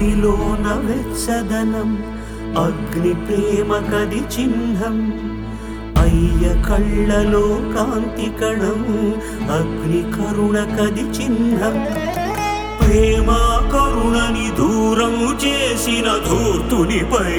అగ్నిలోన వెచ్చదనం అగ్ని ప్రేమ కది చిహ్నం అయ్య కళ్ళలో కాంతి కణం అగ్ని కరుణ కది చిహ్నం ప్రేమ కరుణని దూరం చేసిన ధూర్తునిపై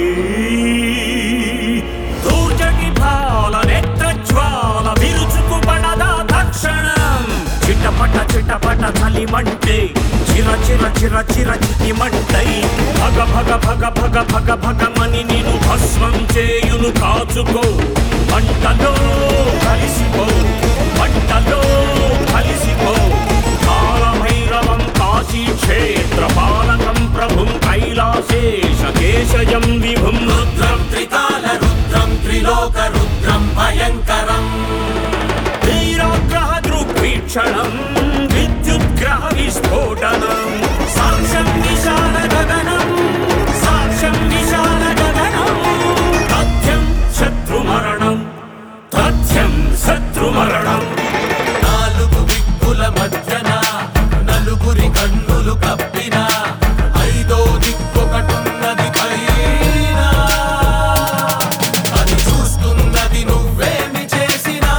దూర్జటి భాల నేత్రజ్వాల విరుచుకుపడదా తక్షణం చిటపట చిటపట చలిమంటే చిర చిర చిర చిర చిటిమంటై భగ భగ భగ భగ భగ భగమని నిన్ను భస్మం చేయును కాచుకో మంటలో కలిసిపో మంటలో కలిసిపో కాలభైరవం కాశీ క్షేత్ర పాలకం ప్రభుం కైలాసేశ కేశయం విభుం రుద్రం త్రికాల రుద్రం త్రిలోక రుద్రం భయంకరం వీరాగ్రహ దృగ్వీక్షణం విద్యుద్గ్రహ విస్ఫోటనం సాక్ష్యం విశాల గగనం సాక్ష్యం విశాల గగనం తథ్యం శత్రుమరణం తథ్యం శత్రుమరణం నాలుగు దిక్కుల మధ్యన నలుగురి కన్నులు కప్పిన ఐదో దిక్కొకటున్నది పైన అది చూస్తున్నది నువ్వేమి చేసినా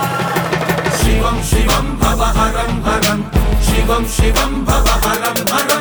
శివం శివం భవ హరం హరం శివం శివం భవ హరం హరం